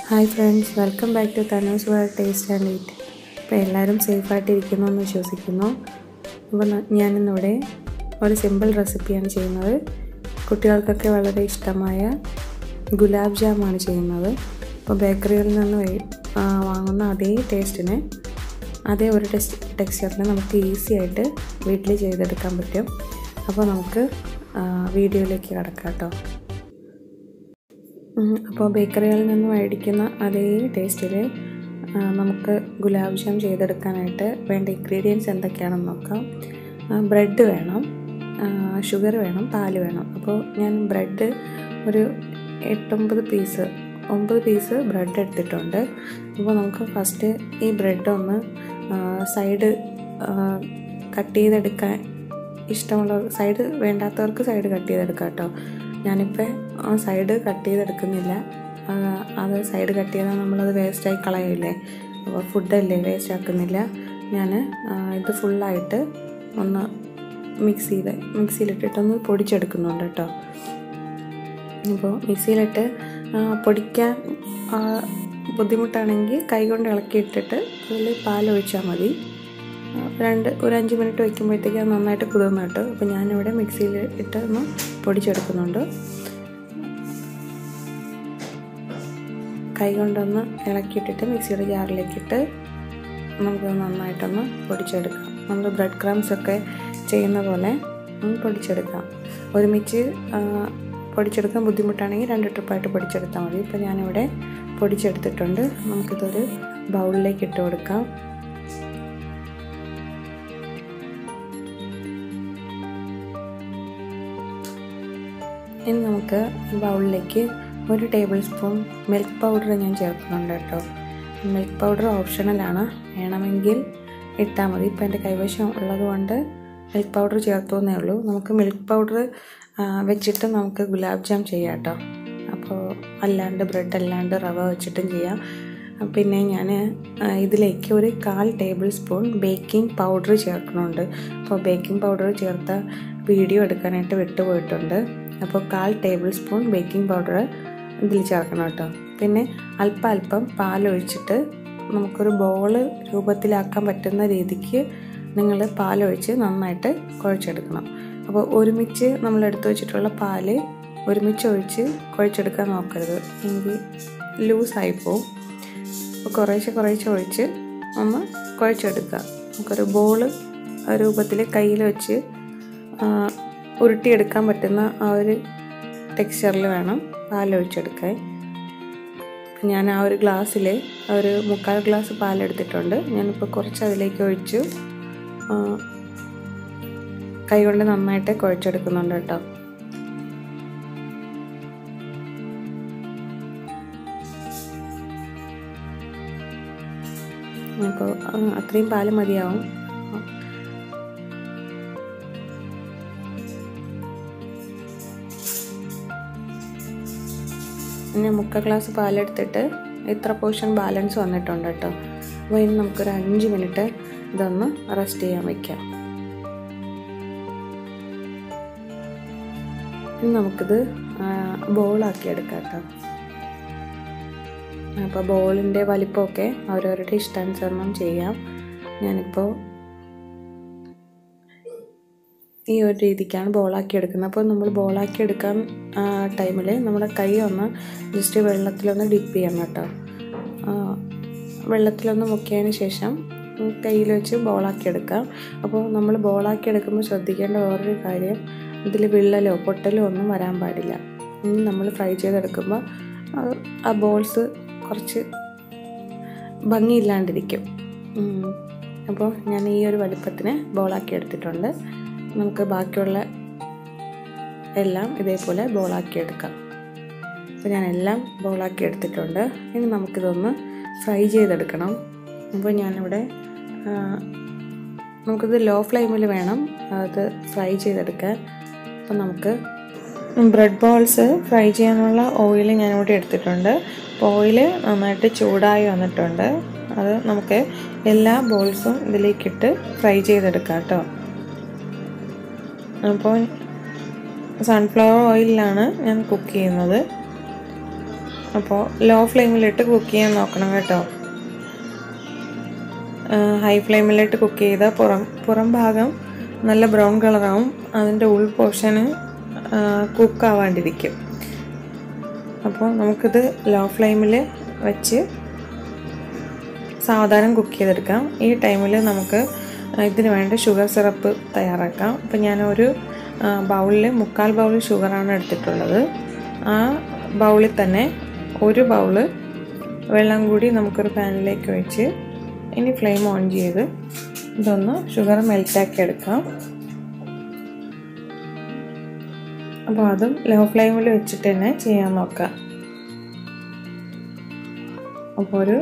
Hi friends welcome back to Thanu's world taste and eat അപ്പോൾ എല്ലാവരും സേഫായിട്ട് ഇരിക്കുന്നു എന്ന് വിശ്വസിക്കുന്നു അപ്പോൾ ന- ഞാനിന്നിവിടെ ഒരു സിമ്പിൾ റെസിപ്പിയാണ് ചെയ്യുന്നത് കുട്ടികൾക്കൊക്കെ വളരെ ഇഷ്ടമായ ഗുലാബ് ജാമാണ് ചെയ്യുന്നത് അപ്പോൾ ബേക്കറികളിൽ നിന്ന് വേ- ആ, വാങ്ങുന്ന അതേ ടേസ്റ്റിന് അതേ ഒരു ടെക്സ്റ്റ് ടെക്സ്ചറിന് നമുക്ക് ഈസി ആയിട്ട് വീട്ടിൽ ചെയ്തെടുക്കാൻ പറ്റും അപ്പോൾ നമുക്ക് ആ, വീഡിയോയിലേക്ക് കിടക്കാം കേട്ടോ ഉം, അപ്പോൾ ബേക്കറികളിൽ നിന്ന് മേടിക്കുന്ന അതേ ടേസ്റ്റിൽ നമുക്ക് ഗുലാബ് ജാം ചെയ്തെടുക്കാനായിട്ട് വേണ്ട ഇൻഗ്രീഡിയൻസ് എന്തൊക്കെയാണെന്ന് നോക്കാം ബ്രെഡ് വേണം ഷുഗർ വേണം പാല് വേണം അപ്പോൾ ഞാൻ ബ്രെഡ് ഒരു എട്ടൊമ്പത് പീസ് ഒമ്പത് പീസ് ബ്രെഡ് എടുത്തിട്ടുണ്ട് അപ്പോൾ നമുക്ക് ഫസ്റ്റ് ഈ ബ്രെഡ് ഒന്ന് സൈഡ് കട്ട് ചെയ്തെടുക്കാൻ ഇഷ്ടമുള്ള സൈഡ് വേണ്ടാത്തവർക്ക് സൈഡ് കട്ട് ചെയ്തെടുക്കാം കേട്ടോ ഞാനിപ്പോൾ ആ സൈഡ് കട്ട് ചെയ്തെടുക്കുന്നില്ല ആ, അത് സൈഡ് കട്ട് ചെയ്താൽ നമ്മളത് വേസ്റ്റായി കളയില്ലേ അപ്പോൾ ഫുഡല്ലേ വേസ്റ്റ് ആക്കുന്നില്ല ഞാൻ ഇത് ഫുള്ളായിട്ട് ഒന്ന് മിക്സിയിൽ മിക്സിയിലിട്ടിട്ടൊന്ന് പൊടിച്ചെടുക്കുന്നുണ്ട് കേട്ടോ ഇപ്പോൾ മിക്സിയിലിട്ട് ആ, പൊടിക്കാൻ ആ, ബുദ്ധിമുട്ടാണെങ്കിൽ കൈകൊണ്ട് ഇളക്കിയിട്ടിട്ട് അതിൽ പാലൊഴിച്ചാൽ മതി ആ, രണ്ട് ഒരു അഞ്ച് മിനിറ്റ് വയ്ക്കുമ്പോഴത്തേക്ക് അത് നന്നായിട്ട് കുതിർന്ന് കിട്ടും അപ്പോൾ ഞാനിവിടെ മിക്സിയിൽ ഇട്ട് ഒന്ന് പൊടിച്ചെടുക്കുന്നുണ്ട് കൈ കൊണ്ടൊന്ന് ഇളക്കിയിട്ടിട്ട് മിക്സിയുടെ ജാറിലേക്കിട്ട് നമുക്ക് നന്നായിട്ടൊന്ന് പൊടിച്ചെടുക്കാം നമ്മൾ ബ്രെഡ് ക്രംസ് ഒക്കെ ചെയ്യുന്ന പോലെ ഒന്ന് പൊടിച്ചെടുക്കാം ഒരുമിച്ച് ആ, പൊടിച്ചെടുക്കാൻ ബുദ്ധിമുട്ടാണെങ്കിൽ രണ്ട് ട്രിപ്പായിട്ട് പൊടിച്ചെടുത്താൽ മതി ഇപ്പോൾ ഞാനിവിടെ പൊടിച്ചെടുത്തിട്ടുണ്ട് നമുക്കിതൊരു ബൗളിലേക്ക് ഇട്ട് കൊടുക്കാം ഇനി നമുക്ക് ഈ ബൗളിലേക്ക് ഒരു ടേബിൾ സ്പൂൺ മിൽക്ക് പൗഡർ ഞാൻ ചേർക്കുന്നുണ്ട് കേട്ടോ മിൽക്ക് പൗഡർ ഓപ്ഷണലാണ് വേണമെങ്കിൽ ഇട്ടാൽ മതി ഇപ്പം എൻ്റെ കൈവശം ഉള്ളതുകൊണ്ട് മിൽക്ക് പൗഡർ ചേർത്തുവെന്നേ ഉള്ളൂ നമുക്ക് മിൽക്ക് പൗഡർ വെച്ചിട്ട് നമുക്ക് ഗുലാബ് ജാം ചെയ്യാം കേട്ടോ അപ്പോൾ അല്ലാണ്ട് ബ്രെഡ് അല്ലാണ്ട് റവ വെച്ചിട്ടും ചെയ്യാം പിന്നെ ഞാൻ ഇതിലേക്ക് ഒരു കാൽ ടേബിൾ സ്പൂൺ ബേക്കിംഗ് പൗഡർ ചേർക്കുന്നുണ്ട് അപ്പോൾ ബേക്കിംഗ് പൗഡർ ചേർത്ത വീഡിയോ എടുക്കാനായിട്ട് വിട്ടുപോയിട്ടുണ്ട് അപ്പോൾ കാൽ ടേബിൾ സ്പൂൺ ബേക്കിംഗ് പൗഡർ ഇതിൽ ചേർക്കണം കേട്ടോ പിന്നെ അല്പം അല്പം പാലൊഴിച്ചിട്ട് നമുക്കൊരു ബോള് രൂപത്തിലാക്കാൻ പറ്റുന്ന രീതിക്ക് നിങ്ങൾ പാലൊഴിച്ച് നന്നായിട്ട് കുഴച്ചെടുക്കണം അപ്പോൾ ഒരുമിച്ച് നമ്മൾ എടുത്തു വെച്ചിട്ടുള്ള പാല് ഒരുമിച്ച് ഒഴിച്ച് കുഴച്ചെടുക്കാൻ നോക്കരുത് എങ്കിൽ ലൂസായി പോവും അപ്പോൾ കുറേശ്ശെ കുറേശ്ശെ ഒഴിച്ച് ഒന്ന് കുഴച്ചെടുക്കുക നമുക്കൊരു ബോള് രൂപത്തിൽ കയ്യിൽ വെച്ച് ആ, ഉരുട്ടിയെടുക്കാൻ പറ്റുന്ന ആ ഒരു ടെക്സ്ചറിൽ വേണം പാലൊഴിച്ചെടുക്കാൻ ഞാൻ ആ ഒരു ഗ്ലാസ്സിൽ ഒരു മുക്കാൽ ഗ്ലാസ് പാലെടുത്തിട്ടുണ്ട് ഞാനിപ്പോൾ കുറച്ച് അതിലേക്ക് ഒഴിച്ചു ആ, കൈകൊണ്ട് നന്നായിട്ട് കുഴച്ചെടുക്കുന്നുണ്ട് കേട്ടോ അപ്പോൾ അത്രയും പാല് മതിയാവും പിന്നെ മുക്കാൽ ഗ്ലാസ് പാലെടുത്തിട്ട് ഇത്ര പോർഷൻ ബാലൻസ് വന്നിട്ടുണ്ട് കേട്ടോ അപ്പോൾ ഇനി നമുക്കൊരു അഞ്ച് മിനിറ്റ് ഇതൊന്ന് റെസ്റ്റ് ചെയ്യാൻ വയ്ക്കാം ഇനി നമുക്കിത് ബോളാക്കി എടുക്കാം കേട്ടോ അപ്പോൾ ബോളിൻ്റെ വലിപ്പമൊക്കെ അവരവരുടെ ഇഷ്ടാനുസരണം ചെയ്യാം ഞാനിപ്പോൾ ഈ ഒരു രീതിക്കാണ് ബോളാക്കി എടുക്കുന്നത് അപ്പോൾ നമ്മൾ ബോളാക്കി എടുക്കാൻ ടൈമിൽ നമ്മുടെ കൈ ഒന്ന് ജസ്റ്റ് വെള്ളത്തിലൊന്ന് ഡിപ്പ് ചെയ്യണം കേട്ടോ ആ, വെള്ളത്തിലൊന്ന് മുക്കിയതിന് ശേഷം കയ്യിൽ വെച്ച് ബോളാക്കി എടുക്കാം അപ്പോൾ നമ്മൾ ബോളാക്കി എടുക്കുമ്പോൾ ശ്രദ്ധിക്കേണ്ട വേറൊരു കാര്യം ഇതിൽ വിള്ളലോ പൊട്ടലോ ഒന്നും വരാൻ പാടില്ല ഇനി നമ്മൾ ഫ്രൈ ചെയ്തെടുക്കുമ്പോൾ അത് ആ ബോൾസ് കുറച്ച് ഭംഗിയില്ലാണ്ടിരിക്കും ഉം. അപ്പോൾ ഞാൻ ഈ ഒരു വലിപ്പത്തിന് ബോളാക്കി എടുത്തിട്ടുണ്ട് നമുക്ക് ബാക്കിയുള്ള എല്ലാം ഇതേപോലെ ബോളാക്കി എടുക്കാം അപ്പോൾ ഞാൻ എല്ലാം ബോളാക്കി എടുത്തിട്ടുണ്ട് ഇനി നമുക്കിതൊന്ന് ഫ്രൈ ചെയ്തെടുക്കണം അപ്പോൾ ഞാനിവിടെ ആ, നമുക്കിത് ലോ ഫ്ലെയിമിൽ വേണം അത് ഫ്രൈ ചെയ്തെടുക്കാൻ അപ്പോൾ നമുക്ക് ബ്രെഡ് ബോൾസ് ഫ്രൈ ചെയ്യാനുള്ള ഓയിൽ ഞാനിവിടെ എടുത്തിട്ടുണ്ട് അപ്പോൾ ഓയിൽ നന്നായിട്ട് ചൂടായി വന്നിട്ടുണ്ട് അത് നമുക്ക് എല്ലാ ബോൾസും ഇതിലേക്കിട്ട് ഫ്രൈ ചെയ്തെടുക്കാം കേട്ടോ അപ്പോൾ സൺഫ്ലവർ ഓയിലിലാണ് ഞാൻ കുക്ക് ചെയ്യുന്നത് അപ്പോൾ ലോ ഫ്ലെയിമിലിട്ട് കുക്ക് ചെയ്യാൻ നോക്കണം കേട്ടോ ഹൈ ഫ്ലെയിമിലിട്ട് കുക്ക് ചെയ്താൽ പുറം പുറം ഭാഗം നല്ല ബ്രൗൺ കളറാവും അതിൻ്റെ ഉൾ പോർഷന് കുക്കാവാണ്ടിരിക്കും അപ്പോൾ നമുക്കിത് ലോ ഫ്ലെയിമിൽ വെച്ച് സാവധാനം കുക്ക് ചെയ്തെടുക്കാം ഈ ടൈമിൽ നമുക്ക് ഇതിന് വേണ്ട ഷുഗർ സിറപ്പ് തയ്യാറാക്കാം അപ്പോൾ ഞാനൊരു ബൗളിൽ മുക്കാൽ ബൗൾ ഷുഗറാണ് എടുത്തിട്ടുള്ളത് ആ ബൗളിൽ തന്നെ ഒരു ബൗള് വെള്ളം കൂടി നമുക്കൊരു പാനിലേക്ക് വെച്ച് ഇനി ഫ്ലെയിം ഓൺ ചെയ്ത് ഇതൊന്ന് ഷുഗർ മെൽറ്റാക്കി എടുക്കാം അപ്പോൾ അതും ലോ ഫ്ലെയിമിൽ വെച്ചിട്ട് തന്നെ ചെയ്യാൻ നോക്കാം അപ്പോൾ ഒരു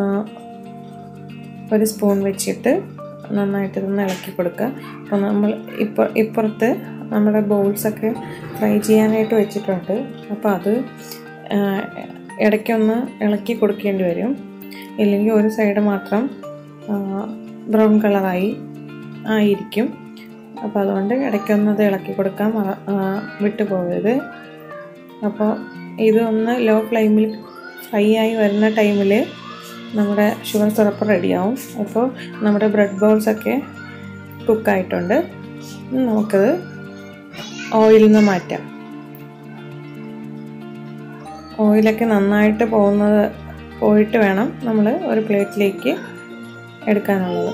ഒരു സ്പൂൺ വെച്ചിട്ട് നന്നായിട്ട് ഇതൊന്ന് ഇളക്കി കൊടുക്കുക അപ്പോൾ നമ്മൾ ഇപ്പോൾ ഇപ്പുറത്ത് നമ്മുടെ ബൗൾസൊക്കെ ഫ്രൈ ചെയ്യാനായിട്ട് വെച്ചിട്ടുണ്ട് അപ്പോൾ അത് ഇടയ്ക്കൊന്ന് ഇളക്കി കൊടുക്കേണ്ടി വരും ഇല്ലെങ്കിൽ ഒരു സൈഡ് മാത്രം ബ്രൗൺ കളറായി ആയിരിക്കും അപ്പോൾ അതുകൊണ്ട് ഇടയ്ക്കൊന്ന് അത് ഇളക്കി കൊടുക്കാൻ വിട്ടു പോകരുത് അപ്പോൾ ഇതൊന്ന് ലോ ഫ്ലെയിമിൽ ഫ്രൈ ആയി വരുന്ന ടൈമിൽ നമ്മുടെ ഷുഗർ സിറപ്പ് റെഡിയാവും അപ്പോൾ നമ്മുടെ ബ്രെഡ് ബോൾസൊക്കെ കുക്കായിട്ടുണ്ട് നമുക്കത് ഓയിലിൽ നിന്ന് മാറ്റാം ഓയിലൊക്കെ നന്നായിട്ട് പോകുന്നത് പോയിട്ട് വേണം നമ്മൾ ഒരു പ്ലേറ്റിലേക്ക് എടുക്കാനുള്ളത്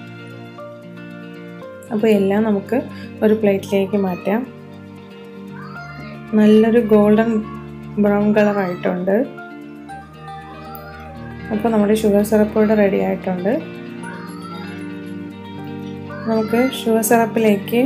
അപ്പോൾ എല്ലാം നമുക്ക് ഒരു പ്ലേറ്റിലേക്ക് മാറ്റാം നല്ലൊരു ഗോൾഡൻ ബ്രൗൺ കളർ ആയിട്ടുണ്ട് അപ്പോൾ നമ്മുടെ ഷുഗർ സിറപ്പ് ഇവിടെ റെഡി ആയിട്ടുണ്ട് നമുക്ക് ഷുഗർ സിറപ്പിലേക്ക്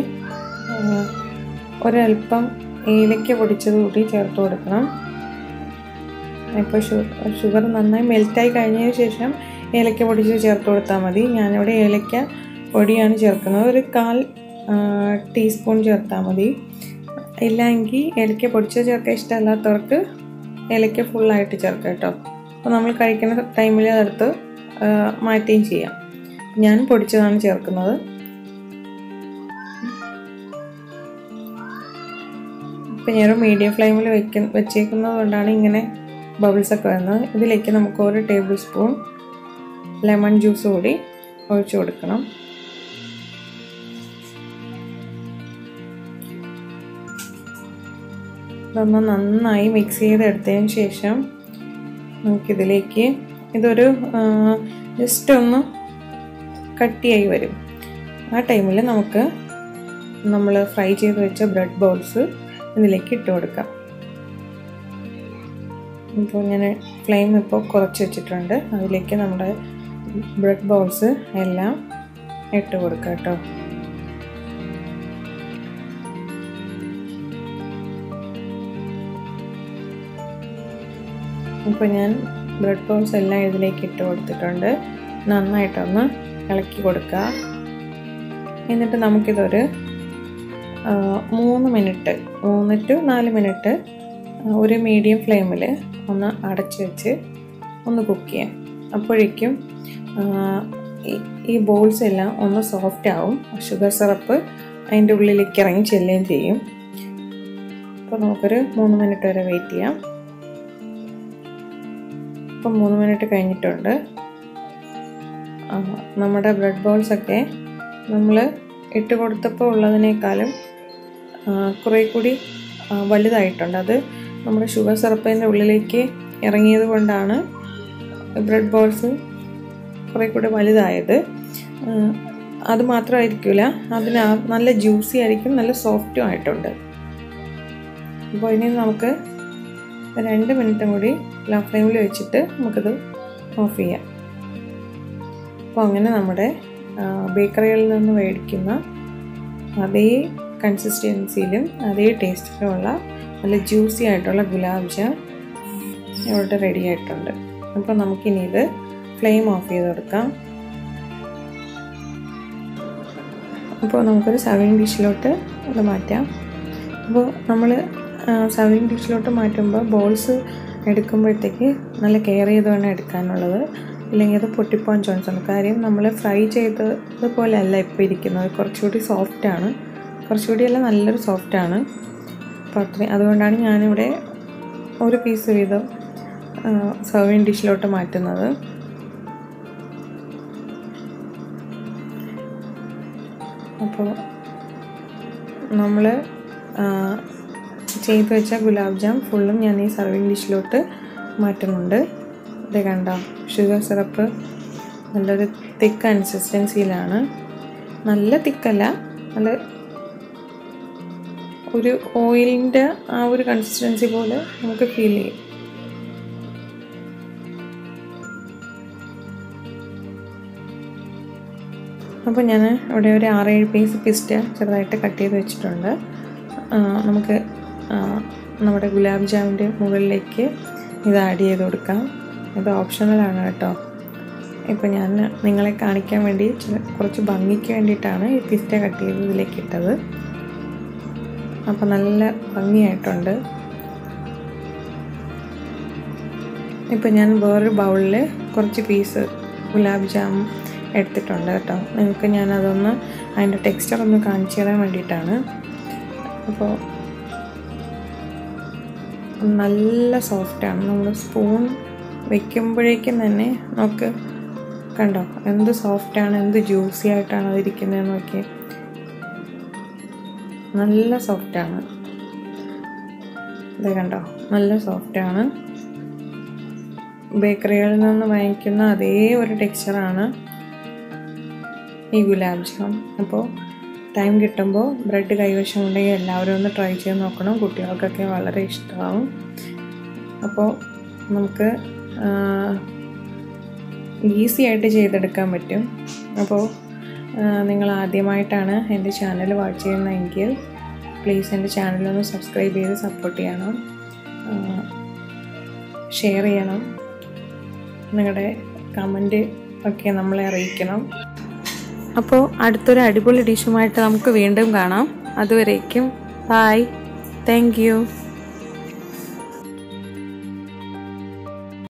ഒരൽപ്പം ഏലക്ക പൊടിച്ചത് കൂടി ചേർത്ത് കൊടുക്കണം ഇപ്പോൾ ഷുഗർ നന്നായി മെൽറ്റായി കഴിഞ്ഞതിന് ശേഷം ഏലക്ക പൊടിച്ച് ചേർത്ത് കൊടുത്താൽ മതി ഞാനിവിടെ ഏലക്ക പൊടിയാണ് ചേർക്കുന്നത് ഒരു കാൽ ടീസ്പൂൺ ചേർത്താൽ മതി ഇല്ലെങ്കിൽ ഏലക്ക പൊടിച്ച് ചേർക്കാൻ ഇഷ്ടമല്ലാത്തവർക്ക് ഏലക്ക ഫുള്ളായിട്ട് ചേർക്കാം കേട്ടോ അപ്പോൾ നമ്മൾ കഴിക്കുന്ന ടൈമിൽ അതെടുത്ത് മാറ്റുകയും ചെയ്യാം ഞാൻ പൊടിച്ചതാണ് ചേർക്കുന്നത് ഇപ്പം ഞാനൊരു മീഡിയം ഫ്ലെയിമിൽ വെക്ക വെച്ചേക്കുന്നത് കൊണ്ടാണ് ഇങ്ങനെ ബബിൾസ് ഒക്കെ വരുന്നത് ഇതിലേക്ക് നമുക്ക് ഒരു ടേബിൾ സ്പൂൺ ലെമൺ ജ്യൂസ് കൂടി ഒഴിച്ചു കൊടുക്കണം ഇതൊന്ന് നന്നായി മിക്സ് ചെയ്തെടുത്തതിന് ശേഷം നമുക്കിതിലേക്ക് ഇതൊരു ജസ്റ്റ് ഒന്ന് കട്ടിയായി വരും ആ ടൈമിൽ നമുക്ക് നമ്മൾ ഫ്രൈ ചെയ്ത് വെച്ച ബ്രെഡ് ബോൾസ് ഇതിലേക്ക് ഇട്ട് കൊടുക്കാം ഇപ്പോൾ ഞാൻ ഫ്ലെയിം ഇപ്പോൾ കുറച്ച് വെച്ചിട്ടുണ്ട് അതിലേക്ക് നമ്മുടെ ബ്രെഡ് ബോൾസ് എല്ലാം ഇട്ട് കൊടുക്കാം കേട്ടോ ഇപ്പോൾ ഞാൻ ബ്രെഡ് ബോൾസ് എല്ലാം ഇതിലേക്ക് ഇട്ട് കൊടുത്തിട്ടുണ്ട് നന്നായിട്ടൊന്ന് ഇളക്കി കൊടുക്കുക എന്നിട്ട് നമുക്കിതൊരു മൂന്ന് മിനിറ്റ് മൂന്ന് ടു നാല് മിനിറ്റ് ഒരു മീഡിയം ഫ്ലെയിമിൽ ഒന്ന് അടച്ച് വെച്ച് ഒന്ന് കുക്ക് ചെയ്യാം അപ്പോഴേക്കും ഈ ബോൾസ് എല്ലാം ഒന്ന് സോഫ്റ്റ് ആവും ഷുഗർ സിറപ്പ് അതിൻ്റെ ഉള്ളിലേക്ക് ഇറങ്ങി ചെല്ലുകയും ചെയ്യും അപ്പോൾ നമുക്കൊരു മൂന്ന് മിനിറ്റ് വരെ വെയിറ്റ് ചെയ്യാം ഇപ്പം മൂന്ന് മിനിറ്റ് കഴിഞ്ഞിട്ടുണ്ട് നമ്മുടെ ബ്രെഡ് ബോൾസൊക്കെ നമ്മൾ ഇട്ട് കൊടുത്തപ്പോൾ ഉള്ളതിനേക്കാളും കുറേ കൂടി വലുതായിട്ടുണ്ട് അത് നമ്മുടെ ഷുഗർ സിറപ്പിൻ്റെ ഉള്ളിലേക്ക് ഇറങ്ങിയത് കൊണ്ടാണ് ബ്രെഡ് ബോൾസ് കുറേ കൂടി വലുതായത് അത് മാത്രമായിരിക്കില്ല അതിന് നല്ല ജ്യൂസി ആയിരിക്കും നല്ല സോഫ്റ്റും ആയിട്ടുണ്ട് അപ്പോൾ ഇനി നമുക്ക് രണ്ട് മിനിറ്റും കൂടി ലോ ഫ്ലെയിമിൽ വെച്ചിട്ട് നമുക്കത് ഓഫ് ചെയ്യാം അപ്പോൾ അങ്ങനെ നമ്മുടെ ബേക്കറികളിൽ നിന്ന് മേടിക്കുന്ന അതേ കൺസിസ്റ്റൻസിയിലും അതേ ടേസ്റ്റിലുമുള്ള നല്ല ജ്യൂസി ആയിട്ടുള്ള ഗുലാബ് ജാം ഇവിടെ റെഡി ആയിട്ടുണ്ട് അപ്പോൾ നമുക്കിനി ഇത് ഫ്ലെയിം ഓഫ് ചെയ്ത് കൊടുക്കാം അപ്പോൾ നമുക്കൊരു സർവിങ് ഡിഷിലോട്ട് ഇത് മാറ്റാം അപ്പോൾ നമ്മൾ സർവിങ് ഡിഷിലോട്ട് മാറ്റുമ്പോൾ ബോൾസ് എടുക്കുമ്പോഴത്തേക്ക് നല്ല കെയർ ചെയ്ത് വേണം എടുക്കാനുള്ളത് ഇല്ലെങ്കിൽ അത് പൊട്ടിപ്പോകാൻ ചാൻസ് ഉണ്ട് കാര്യം നമ്മൾ ഫ്രൈ ചെയ്തത് പോലെ അല്ല ഇപ്പോൾ ഇരിക്കുന്നത് കുറച്ചുകൂടി സോഫ്റ്റാണ് കുറച്ചുകൂടി അല്ല നല്ലൊരു സോഫ്റ്റാണ് അപ്പോൾ അത്രയും അതുകൊണ്ടാണ് ഞാനിവിടെ ഒരു പീസ് വീതം സർവിങ് ഡിഷിലോട്ട് മാറ്റുന്നത് അപ്പോൾ നമ്മൾ ചെയ്ത് വെച്ച ഗുലാബ് ജാം ഫുള്ളും ഞാൻ ഈ സർവിങ് ഡിഷിലോട്ട് മാറ്റുന്നുണ്ട് ഇത് കണ്ടോ ഷുഗർ സിറപ്പ് നല്ലൊരു തിക്ക് കൺസിസ്റ്റൻസിയിലാണ് നല്ല തിക്കല്ല നല്ല ഒരു ഓയിലിൻ്റെ ആ ഒരു കൺസിസ്റ്റൻസി പോലെ നമുക്ക് ഫീൽ ചെയ്യും അപ്പോൾ ഞാൻ ഇവിടെ ഒരു ആറേഴ് പീസ് പിസ്റ്റ ചെറുതായിട്ട് കട്ട് ചെയ്ത് വെച്ചിട്ടുണ്ട് നമുക്ക് നമ്മുടെ ഗുലാബ് ജാമിൻ്റെ മുകളിലേക്ക് ഇത് ആഡ് ചെയ്ത് കൊടുക്കാം ഇത് ഓപ്ഷണലാണ് കേട്ടോ ഇപ്പോൾ ഞാൻ നിങ്ങളെ കാണിക്കാൻ വേണ്ടി കുറച്ച് ഭംഗിക്ക് വേണ്ടിയിട്ടാണ് ഈ പിസ്റ്റ കട്ട് ചെയ്ത് ഇതിലേക്ക് ഇട്ടത് അപ്പോൾ നല്ല ഭംഗിയായിട്ടുണ്ട് ഇപ്പോൾ ഞാൻ വേറൊരു ബൗളിൽ കുറച്ച് പീസ് ഗുലാബ് ജാം എടുത്തിട്ടുണ്ട് കേട്ടോ നിങ്ങൾക്ക് ഞാൻ അതൊന്ന് അതിൻ്റെ ടെക്സ്ചർ ഒന്ന് കാണിച്ചു തരാൻ വേണ്ടിയിട്ടാണ് അപ്പോൾ നല്ല സോഫ്റ്റാണ് നമ്മൾ സ്പൂൺ വെക്കുമ്പോഴേക്കും തന്നെ നമുക്ക് കണ്ടോ എന്ത് സോഫ്റ്റാണ് എന്ത് ജ്യൂസി ആയിട്ടാണ് അതിരിക്കുന്നതെന്ന് നോക്കി നല്ല സോഫ്റ്റാണ് ഇത് കണ്ടോ നല്ല സോഫ്റ്റാണ് ബേക്കറികളിൽ നിന്ന് വാങ്ങിക്കുന്ന അതേ ഒരു ടെക്സ്ചറാണ് ഈ ഗുലാബ് ജാം അപ്പോൾ ടൈം കിട്ടുമ്പോൾ ബ്രെഡ് കൈവശം ഉണ്ടെങ്കിൽ എല്ലാവരും ഒന്ന് ട്രൈ ചെയ്ത് നോക്കണം കുട്ടികൾക്കൊക്കെ വളരെ ഇഷ്ടമാവും അപ്പോൾ നമുക്ക് ഈസി ആയിട്ട് ചെയ്തെടുക്കാൻ പറ്റും അപ്പോൾ നിങ്ങൾ ആദ്യമായിട്ടാണ് എൻ്റെ ചാനൽ വാച്ച് ചെയ്യുന്നതെങ്കിൽ പ്ലീസ് എൻ്റെ ചാനലൊന്ന് സബ്സ്ക്രൈബ് ചെയ്ത് സപ്പോർട്ട് ചെയ്യണം ഷെയർ ചെയ്യണം നിങ്ങളുടെ കമൻറ്റ് ഒക്കെ നമ്മളെ അറിയിക്കണം അപ്പോൾ അടുത്തൊരു അടിപൊളി ഡിഷുമായിട്ട് നമുക്ക് വീണ്ടും കാണാം അതുവരേക്കും ബായ് താങ്ക് യു